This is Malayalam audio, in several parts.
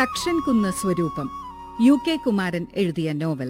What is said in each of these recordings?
തക്ഷൻ കുന്ന് സ്വരൂപം യു കെ കുമാരൻ എഴുതിയ നോവൽ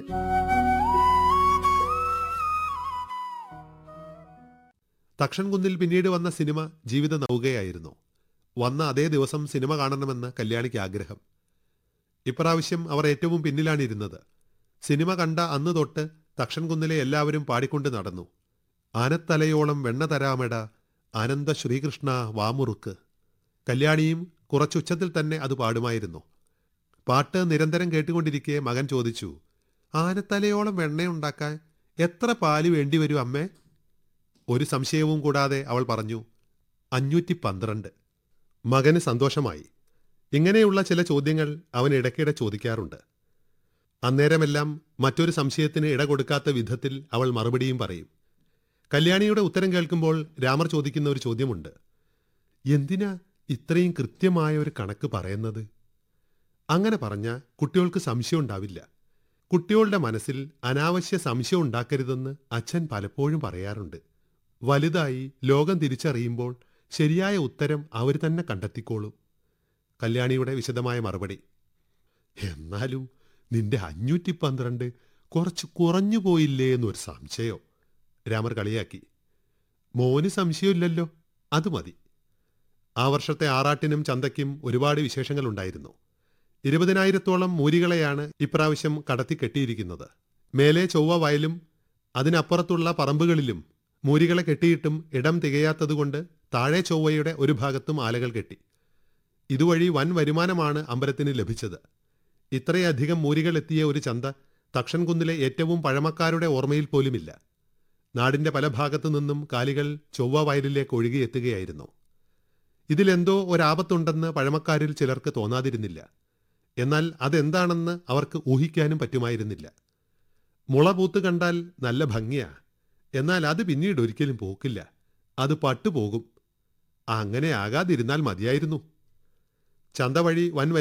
തക്ഷൻകുന്നിൽ പിന്നീട് വന്ന സിനിമ ജീവിത നൗകയായിരുന്നു വന്ന അതേ ദിവസം സിനിമ കാണണമെന്ന് കല്യാണിക്ക് ആഗ്രഹം ഇപ്രാവശ്യം അവർ ഏറ്റവും പിന്നിലാണിരുന്നത് സിനിമ കണ്ട അന്ന് തൊട്ട് തക്ഷൻകുന്നിലെ എല്ലാവരും പാടിക്കൊണ്ട് നടന്നു ആനത്തലയോളം വെണ്ണ തരാമെട ആനന്ദ ശ്രീകൃഷ്ണ വാമുറുക്ക് കല്യാണിയും കുറച്ചുച്ചത്തിൽ തന്നെ അത് പാടുമായിരുന്നു പാട്ട് നിരന്തരം കേട്ടുകൊണ്ടിരിക്കെ മകൻ ചോദിച്ചു ആനത്തലയോളം വെണ്ണയുണ്ടാക്കാൻ എത്ര പാല് വേണ്ടിവരും അമ്മേ ഒരു സംശയവും കൂടാതെ അവൾ പറഞ്ഞു അഞ്ഞൂറ്റി പന്ത്രണ്ട് മകന് സന്തോഷമായി ഇങ്ങനെയുള്ള ചില ചോദ്യങ്ങൾ അവൻ ഇടയ്ക്കിടെ ചോദിക്കാറുണ്ട് അന്നേരമെല്ലാം മറ്റൊരു സംശയത്തിന് ഇട കൊടുക്കാത്ത വിധത്തിൽ അവൾ മറുപടിയും പറയും കല്യാണിയുടെ ഉത്തരം കേൾക്കുമ്പോൾ രാമർ ചോദിക്കുന്ന ഒരു ചോദ്യമുണ്ട് എന്തിനാ ഇത്രയും കൃത്യമായ ഒരു കണക്ക് പറയുന്നത് അങ്ങനെ പറഞ്ഞ കുട്ടികൾക്ക് സംശയം ഉണ്ടാവില്ല കുട്ടികളുടെ മനസ്സിൽ അനാവശ്യ സംശയം ഉണ്ടാക്കരുതെന്ന് അച്ഛൻ പലപ്പോഴും പറയാറുണ്ട് വലുതായി ലോകം തിരിച്ചറിയുമ്പോൾ ശരിയായ ഉത്തരം അവർ തന്നെ കണ്ടെത്തിക്കോളും കല്യാണിയുടെ വിശദമായ മറുപടി എന്നാലും നിന്റെ അഞ്ഞൂറ്റി പന്ത്രണ്ട് കുറച്ച് കുറഞ്ഞു പോയില്ലേ എന്നൊരു സംശയോ രാമർ കളിയാക്കി മോന് സംശയമില്ലല്ലോ അത് മതി ആ വർഷത്തെ ആറാട്ടിനും ചന്തയ്ക്കും ഒരുപാട് വിശേഷങ്ങളുണ്ടായിരുന്നു ഇരുപതിനായിരത്തോളം മൂരികളെയാണ് ഇപ്രാവശ്യം കടത്തി കെട്ടിയിരിക്കുന്നത് മേലെ ചൊവ്വ വയലും അതിനപ്പുറത്തുള്ള പറമ്പുകളിലും മൂരികളെ കെട്ടിയിട്ടും ഇടം തികയാത്തതുകൊണ്ട് താഴെ ചൊവ്വയുടെ ഒരു ഭാഗത്തും ആലകൾ കെട്ടി ഇതുവഴി വൻ വരുമാനമാണ് അമ്പലത്തിന് ലഭിച്ചത് ഇത്രയധികം മൂരികൾ എത്തിയ ഒരു ചന്ത തക്ഷൻകുന്നിലെ ഏറ്റവും പഴമക്കാരുടെ ഓർമ്മയിൽ പോലുമില്ല നാടിന്റെ പല ഭാഗത്തു നിന്നും കാലികൾ ചൊവ്വ വയലിലേക്ക് ഒഴുകിയെത്തുകയായിരുന്നു ഇതിലെന്തോ ഒരാപത്തുണ്ടെന്ന് പഴമക്കാരിൽ ചിലർക്ക് തോന്നാതിരുന്നില്ല എന്നാൽ അതെന്താണെന്ന് അവർക്ക് ഊഹിക്കാനും പറ്റുമായിരുന്നില്ല മുള പൂത്ത് കണ്ടാൽ നല്ല ഭംഗിയാ എന്നാൽ അത് പിന്നീട് ഒരിക്കലും പോക്കില്ല അത് പട്ടുപോകും അങ്ങനെ ആകാതിരുന്നാൽ മതിയായിരുന്നു ചന്ത വഴി വൻ